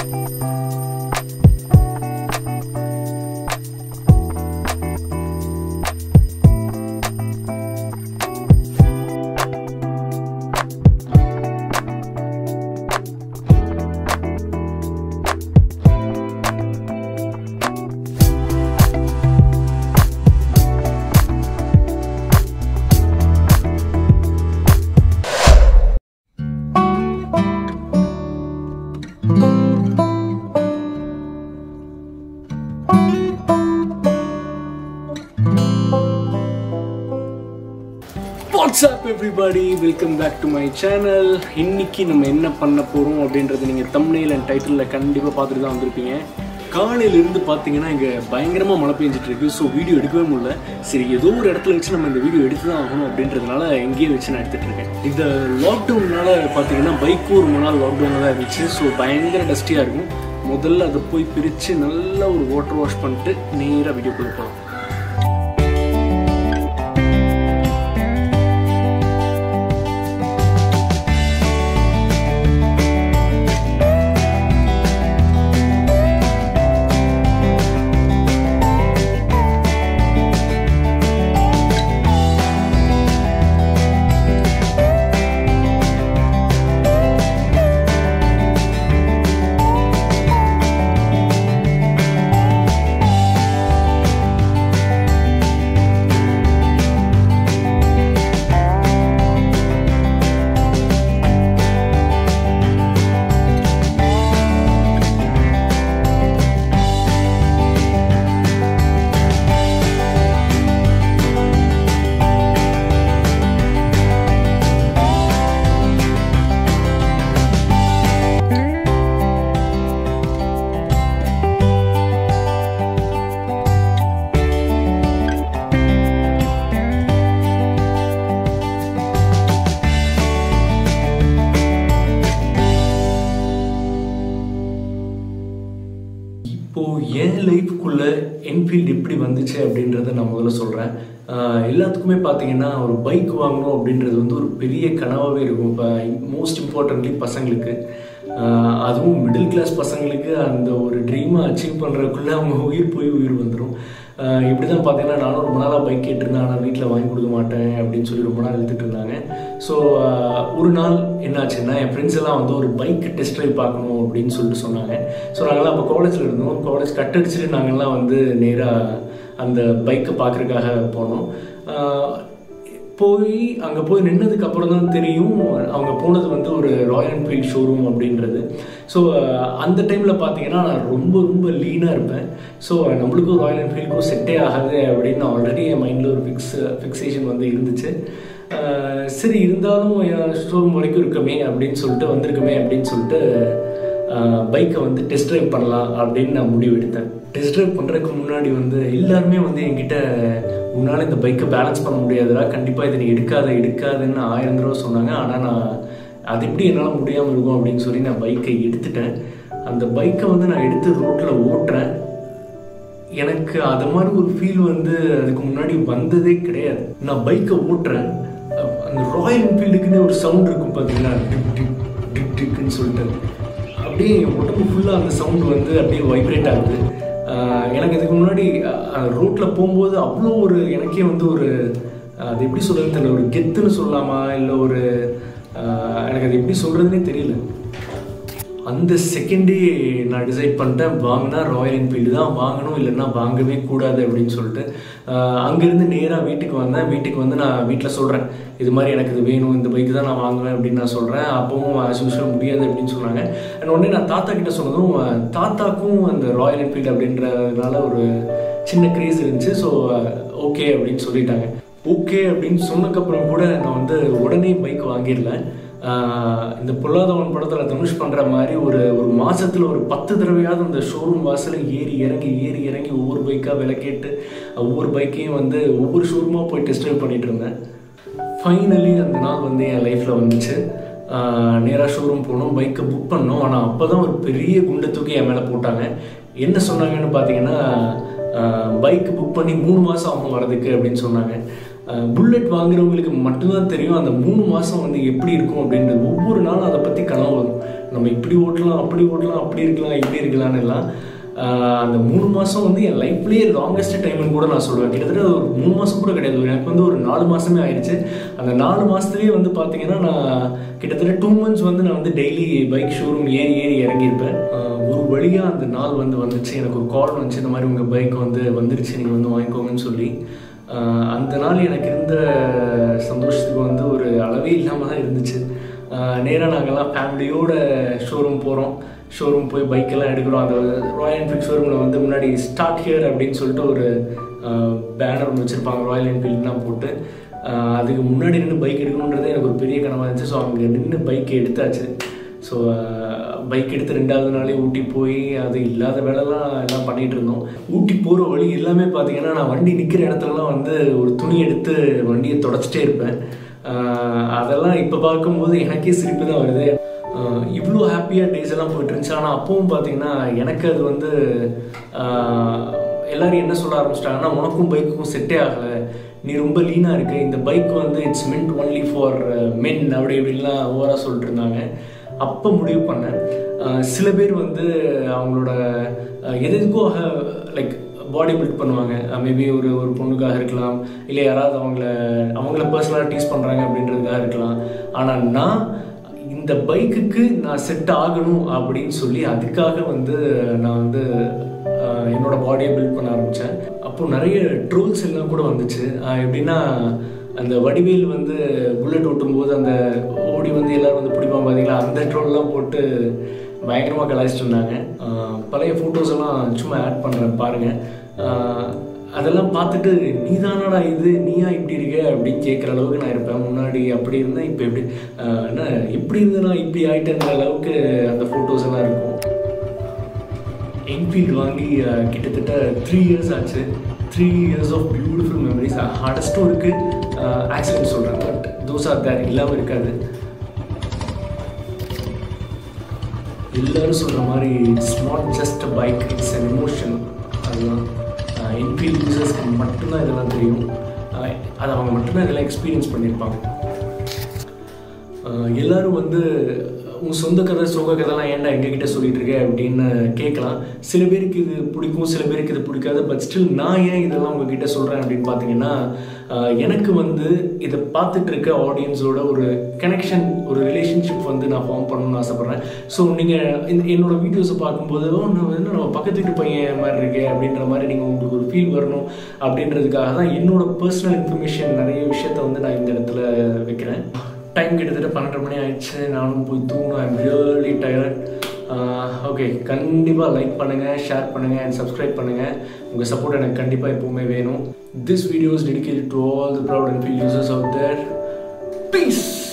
WhatsApp everybody welcome back to my channel இன்னைக்கு நம்ம என்ன பண்ண போகிறோம் அப்படின்றது நீங்கள் தம்னைல் அண்ட் டைட்டிலில் கண்டிப்பாக பார்த்துட்டு தான் வந்திருப்பீங்க காலையிலேருந்து பார்த்தீங்கன்னா இங்கே பயங்கரமாக மழை பெஞ்சிட்டு இருக்கு ஸோ வீடியோ எடுக்கவே முடியல சரி ஏதோ ஒரு இடத்துல வச்சு நம்ம இந்த வீடியோ எடுத்து தான் ஆகணும் அப்படின்றதுனால எங்கேயே வச்சு நான் எடுத்துட்டு இருக்கேன் இந்த லாக்டவுன்னால பார்த்தீங்கன்னா பைக்கும் ரொம்ப நாள் லாக்டவுனில் தான் இருந்துச்சு ஸோ பயங்கர டஸ்டியாக இருக்கும் முதல்ல அதை போய் பிரித்து நல்லா ஒரு வாட்டர் வாஷ் பண்ணிட்டு நேராக வீடியோ போகலாம் இப்போது என் லைஃப்குள்ள என்ஃபீல்டு எப்படி வந்துச்சு அப்படின்றத நான் முதல்ல சொல்கிறேன் எல்லாத்துக்குமே பார்த்தீங்கன்னா ஒரு பைக் வாங்கணும் அப்படின்றது வந்து ஒரு பெரிய கனவாகவே இருக்கும் இப்போ மோஸ்ட் இம்பார்ட்டன்ட்லி பசங்களுக்கு ஆஹ் அதுவும் மிடில் கிளாஸ் பசங்களுக்கு அந்த ஒரு ட்ரீமை அச்சீவ் பண்ணுறதுக்குள்ளே அவங்க உயிர் போய் உயிர் வந்துடும் இப்படி தான் பார்த்தீங்கன்னா நானும் ரொம்ப நாளாக பைக் கேட்டிருந்தேன் ஆனால் வீட்டில் வாங்கி கொடுக்க மாட்டேன் அப்படின்னு சொல்லி ரொம்ப நாள் இழுத்துட்டு இருந்தாங்க ஸோ ஒரு நாள் என்னாச்சுன்னா என் ஃப்ரெண்ட்ஸ் எல்லாம் வந்து ஒரு பைக் டெஸ்ட் ட்ரைவ் பார்க்கணும் அப்படின்னு சொல்லிட்டு சொன்னாங்க ஸோ நாங்கள்லாம் அப்போ காலேஜில் இருந்தோம் காலேஜ் கட் அடிச்சுட்டு நாங்கள்லாம் வந்து நேராக அந்த பைக்கை பார்க்குறதுக்காக போனோம் ஆஹ் போய் அங்கே போய் நின்னதுக்கு அப்புறம் தான் தெரியும் அவங்க போனது வந்து ஒரு ராயல் என்ஃபீல்ட் ஷோரூம் அப்படின்றது ஸோ அந்த டைமில் பார்த்தீங்கன்னா நான் ரொம்ப ரொம்ப லீனாக இருப்பேன் ஸோ நம்மளுக்கும் ராயல் என்ஃபீல்டுக்கும் செட்டே ஆகாது அப்படின்னு ஆல்ரெடி என் மைண்டில் ஒரு ஃபிக்ஸ் ஃபிக்ஸேஷன் வந்து இருந்துச்சு ஆஹ் சரி இருந்தாலும் ஷோரூம் வரைக்கும் இருக்கமே அப்படின்னு சொல்லிட்டு வந்திருக்குமே அப்படின்னு சொல்லிட்டு பைக்கை வந்து டெஸ்ட் ட்ரைவ் பண்ணலாம் அப்படின்னு நான் முடிவு எடுத்தேன் டெஸ்ட் ட்ரைவ் பண்ணுறதுக்கு முன்னாடி வந்து எல்லாருமே வந்து என்கிட்ட உன்னால் இந்த பைக்கை பேலன்ஸ் பண்ண முடியாதுடா கண்டிப்பாக இதை நீ எடுக்காத எடுக்காதுன்னு ஆயிரம் தடவை சொன்னாங்க ஆனால் நான் அது எப்படி என்னால் முடியாமல் இருக்கும் அப்படின்னு சொல்லி நான் பைக்கை எடுத்துட்டேன் அந்த பைக்கை வந்து நான் எடுத்து ரோட்டில் ஓட்டுறேன் எனக்கு அது மாதிரி ஒரு ஃபீல் வந்து அதுக்கு முன்னாடி வந்ததே கிடையாது நான் பைக்கை ஓட்டுறேன் அப்~ அந்த ராயல் என்ஃபீல்டுக்குன்னே ஒரு சவுண்ட் இருக்கும் பார்த்தீங்களா டிக் டிக் டிக் டிக்னு சொல்லிட்டு அப்படியே என் உடம்பு ஃபுல்லாக அந்த சவுண்ட் வந்து அப்படியே வைப்ரேட் ஆகுது ஆஹ் எனக்கு இதுக்கு முன்னாடி ரோட்டில் போகும்போது அவ்வளோ ஒரு எனக்கே வந்து ஒரு ஆஹ் அது எப்படி சொல்கிறதுன்னு தெரியல ஒரு கெத்துன்னு சொல்லலாமா இல்லை ஒரு ஆஹ் எனக்கு அது எப்படி சொல்கிறதுனே தெரியல அந்த செகண்டே நான் டிசைட் பண்ணிட்டேன் வாங்கினா ராயல் என்ஃபீல்டு தான் வாங்கணும் இல்லைன்னா வாங்கவே கூடாது அப்படின்னு சொல்லிட்டு ஆஹ் அங்கேருந்து நேராக வீட்டுக்கு வந்தேன் வீட்டுக்கு வந்து நான் வீட்டில் சொல்கிறேன் இது மாதிரி எனக்கு இது வேணும் இந்த பைக்கு தான் நான் வாங்குவேன் அப்படின்னு நான் சொல்கிறேன் அப்பவும் as usual முடியாது அப்படின்னு சொன்னாங்க அண்ட் உடனே நான் தாத்தா கிட்ட சொன்னதும் ஆஹ் தாத்தாக்கும் அந்த ராயல் என்ஃபீல்டு அப்படின்றதுனால ஒரு சின்ன க்ரேஸ் இருந்துச்சு ஸோ ஓகே அப்படின்னு சொல்லிட்டாங்க ஓகே அப்படின்னு சொன்னதுக்கப்புறம் கூட நான் வந்து உடனே பைக் வாங்கிடல ஆஹ் இந்த பொல்லாதவன் படத்தில் தனுஷ் பண்ணுற மாதிரி ஒரு ஒரு மாசத்துல ஒரு பத்து தடவையாவது அந்த ஷோரூம் வாசல்ல ஏறி இறங்கி ஏறி இறங்கி ஒவ்வொரு பைக்காக விலை கேட்டு ஒவ்வொரு பைக்கையும் வந்து ஒவ்வொரு ஷோரூமாக போய் டெஸ்ட் ட்ரைவ் பண்ணிட்டு இருந்தேன் ஃபைனலி அந்த நாள் வந்து என் லைஃப்பில் வந்துச்சு நேராக ஷோரூம் போனோம் பைக்கை புக் பண்ணோம் ஆனால் அப்போ தான் ஒரு பெரிய குண்டை தூக்கி என் மேலே போட்டாங்க என்ன சொன்னாங்கன்னு பார்த்தீங்கன்னா பைக் புக் பண்ணி மூணு மாதம் ஆகும் வரதுக்கு அப்படின்னு சொன்னாங்க புல்லட் வாங்குறவங்களுக்கு மட்டும்தான் தெரியும் அந்த மூணு மாதம் வந்து எப்படி இருக்கும் அப்படின்றது ஒவ்வொரு நாளும் அதை பற்றி கனவு வரும் நம்ம இப்படி ஓட்டலாம் அப்படி ஓட்டலாம் அப்படி இருக்கலாம் இப்படி இருக்கலாம்னு எல்லாம் ஆஹ் அந்த மூணு மாதம் வந்து என் லைஃப்லேயே லாங்கஸ்ட் டைம்னு கூட நான் சொல்லுவேன் கிட்டத்தட்ட ஒரு மூணு மாதம் கூட கிடையாது எனக்கு வந்து ஒரு நாலு மாதமே ஆயிடுச்சு அந்த நாலு மாதத்துலேயே வந்து பார்த்தீங்கன்னா நான் கிட்டத்தட்ட டூ மந்த்ஸ் வந்து நான் வந்து டெய்லி பைக் ஷோரூம் ஏறி ஏறி இறங்கியிருப்பேன் ஆஹ் ஒரு வழியாக அந்த நாள் வந்து வந்துச்சு எனக்கு ஒரு கால் வந்துச்சு இந்த மாதிரி உங்கள் பைக் வந்து வந்துருச்சு நீங்கள் வந்து வாங்கிக்கோங்கன்னு சொல்லி ஆஹ் அந்த நாள் எனக்கு இருந்த சந்தோஷத்துக்கு வந்து ஒரு அளவே இல்லாமல் தான் இருந்துச்சு நேராக நாங்கள்லாம் ஃபேமிலியோட ஷோரூம் போகிறோம் ஷோரூம் போய் பைக்கெல்லாம் எடுக்கிறோம் அந்த ராயல் என்ஃபீல்ட் ஷோரூமில் வந்து முன்னாடி ஸ்டார்ட் ஹியர் அப்படின்னு சொல்லிட்டு ஒரு பேனர் ஒன்று வச்சுருப்பாங்க ராயல் என்ஃபீல்ட்லாம் போட்டு ஆஹ் அதுக்கு முன்னாடி நின்று பைக் எடுக்கணுன்றது எனக்கு ஒரு பெரிய கனவாக இருந்துச்சு ஸோ அங்கே நின்று பைக் எடுத்தாச்சு ஸோ பைக் எடுத்து ரெண்டாவது நாளே ஊட்டி போய் அது இல்லாத வேலைலாம் எல்லாம் பண்ணிகிட்டு இருந்தோம் ஊட்டி போகிற வழி எல்லாமே பார்த்தீங்கன்னா நான் வண்டி நிற்கிற இடத்துலலாம் வந்து ஒரு துணி எடுத்து வண்டியை தொடச்சிட்டே இருப்பேன் ஆஹ் அதெல்லாம் இப்போ பார்க்கும்போது எனக்கே சிரிப்பு தான் வருது இவ்வளோ ஹாப்பியாக டேஸ் எல்லாம் போயிட்டு இருந்துச்சு ஆனால் அப்பவும் பார்த்தீங்கன்னா எனக்கு அது வந்து ஆஹ் எல்லாரும் என்ன சொல்ல ஆரம்பிச்சிட்டாங்கன்னா உனக்கும் பைக்குக்கும் செட்டே ஆகலை நீ ரொம்ப லீனாக இருக்கு இந்த பைக் வந்து it's meant only for men அப்படி இப்படின்லாம் ஓவராக சொல்லிட்டு இருந்தாங்க அப்போ முடிவு பண்ணேன் ஆஹ் சில பேர் வந்து அவங்களோட ஆஹ் எது எதுக்கோ லைக் பாடி பில்ட் பண்ணுவாங்க மேபி ஒரு ஒரு பொண்ணுக்காக இருக்கலாம் இல்லை யாராவது அவங்கள அவங்கள பர்சனலாக டீஸ் பண்ணுறாங்க அப்படின்றதுக்காக இருக்கலாம் ஆனால் நான் இந்த பைக்குக்கு நான் செட் ஆகணும் அப்படின்னு சொல்லி அதுக்காக வந்து நான் வந்து ஆஹ் என்னோட பாடியை பில்ட் பண்ண ஆரம்பித்தேன் அப்போ நிறைய ட்ரோல்ஸ் எல்லாம் கூட வந்துச்சு ஆஹ் எப்படின்னா அந்த வடிவேல் வந்து புல்லட் ஓட்டும்போது அந்த ஓடி வந்து எல்லாரும் வந்து பிடிப்பாங்க பார்த்தீங்களா அந்த ட்ரோல்லாம் போட்டு பயங்கரமாக கலாய்ச்சிட்டு இருந்தாங்க ஆஹ் பழைய ஃபோட்டோஸ் எல்லாம் சும்மா ஆட் பண்ணுறேன் பாருங்கள் ஆஹ் அதெல்லாம் பார்த்துட்டு நீ தானடா இது நீயா இப்படி இருக்க அப்படின்னு கேட்குற அளவுக்கு நான் இருப்பேன் முன்னாடி அப்படி இருந்தேன் இப்போ எப்படி ஆஹ் என்ன இப்படி இருந்தேனா இப்படி ஆயிட்டேன்ற அளவுக்கு அந்த ஃபோட்டோஸ் எல்லாம் இருக்கும் என்ஃபீல்டு வாங்கி அஹ், கிட்டத்தட்ட த்ரீ இயர்ஸ் ஆச்சு three years of beautiful memories ஹார்டஸ்ட்டும் இருக்குது ஆக்சிடென்ட் சொல்கிறேன் பட் தோஸ் ஆர் தேர் இல்லாமல் இருக்காது எல்லாரும் சொல்கிற மாதிரி it's not just a bike it's an emotion அதுதான் என்ஃபீல்ட் யூசர்ஸ்க்கு மட்டும்தான் இதெல்லாம் தெரியும் அஹ், அது அவங்க மட்டும்தான் இதெல்லாம் எக்ஸ்பீரியன்ஸ் பண்ணியிருப்பாங்க ஆஹ் எல்லாரும் வந்து உன் சொந்த கதை சோக கதைலாம் ஏன்டா எங்ககிட்ட சொல்லிட்டு இருக்க அப்படின்னு கேட்கலாம் சில பேருக்கு இது பிடிக்கும் சில பேருக்கு இது பிடிக்காது பட் ஸ்டில் நான் ஏன் இதெல்லாம் உங்ககிட்ட சொல்கிறேன் அப்படின்னு பார்த்தீங்கன்னா ஆஹ் எனக்கு வந்து இதை பார்த்துட்டு இருக்க ஆடியன்ஸோட ஒரு கனெக்ஷன் ஒரு ரிலேஷன்ஷிப் வந்து நான் ஃபார்ம் பண்ணணும்னு ஆசைப்பட்றேன் ஸோ நீங்கள் என்னோட வீடியோஸை பார்க்கும்போது "ஓ, நம்ம என்ன நம்ம பக்கத்து வீட்டு பையன் மாதிரி இருக்கே அப்படின்ற மாதிரி நீங்கள் உங்களுக்கு ஒரு ஃபீல் வரணும் அப்படின்றதுக்காக தான் என்னோட பர்சனல் இன்ஃபர்மேஷன் நிறைய விஷயத்த வந்து நான் இந்த இடத்துல வைக்கிறேன் டைம் கிட்டத்தட்ட பன்னெண்டு மணி ஆயிடுச்சு நானும் போய் தூங்கணும் ஐம் ரியலி டயர்ட் ஓகே கண்டிப்பாக லைக் பண்ணுங்கள் ஷேர் பண்ணுங்கள் அண்ட் சப்ஸ்கிரைப் பண்ணுங்கள் உங்கள் சப்போர்ட் எனக்கு கண்டிப்பாக எப்பவுமே வேணும் this videos dedicated to all the proud and feel users of their piece